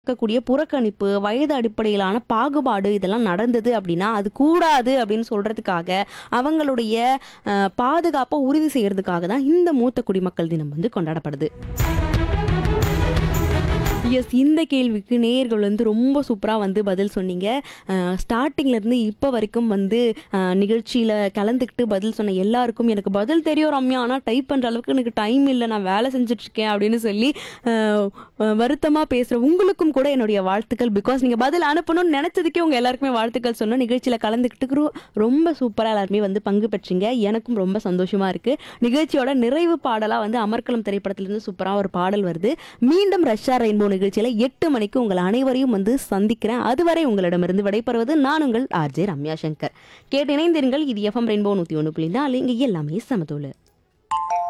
இருக்கக்கூடிய புறக்கணிப்பு, வயது அடிப்படையிலான பாகுபாடு இதெல்லாம் நடந்தது அப்படின்னா, அது கூடாது அப்படின்னு சொல்றதுக்காக, அவங்களுடைய அ பாதுகாப்ப உறுதி செய்யறதுக்காக தான் இந்த மூத்த குடிமக்கள் தினம் வந்து கொண்டாடப்படுது. எஸ் இந்த கேள்விக்கு நேயர்கள் வந்து ரொம்ப சூப்பரா வந்து பதில் சொன்னீங்க. அ ஸ்டார்ட்டிங்ல இருந்து இப்ப வரைக்கும் வந்து அ நிகழ்ச்சியில கலந்துக்கிட்டு பதில் சொன்ன எல்லாருக்கும் எனக்கு பதில் தெரியும் ரம்யா. ஆனா டைப் பண்ற அளவுக்கு எனக்கு டைம் இல்ல. நான் வேலை செஞ்சுட்டு இருக்கேன் அப்படின்னு சொல்லி அ வருத்தமா பேசுற உங்களுக்கும் கூட என்னுடைய வாழ்த்துக்கள். பிகாஸ் நீங்க பதில் அனுப்பணும்னு நெனச்சதுக்கே உங்க எல்லாருக்குமே வாழ்த்துக்கள் சொன்னோம். நிகழ்ச்சியில கலந்துக்கிட்டு ரொ ரொம்ப சூப்பரா எல்லாருமே வந்து பங்கு பெற்றீங்க. எனக்கும் ரொம்ப சந்தோஷமா இருக்கு. நிகழ்ச்சியோட நிறைவு பாடலா வந்து அமர்க்களம் திரைப்படத்திலிருந்து சூப்பரா ஒரு பாடல் வருது. மீண்டும் ரஷ்யா ரெயின்போ நிகழ்ச்சியில 8 மணிக்கு உங்கள் அனைவரையும் வந்து சந்திக்கிறேன். அதுவரை உங்களிடமிருந்து விடைபெறுவது நான் உங்கள் ஆர்ஜே ரம்யா சங்கர். கேட்டு இணைந்திருங்கள். இது எஃப்எம் ரெயின்போ 101.4 இங்க எல்லாமே சமதூளு.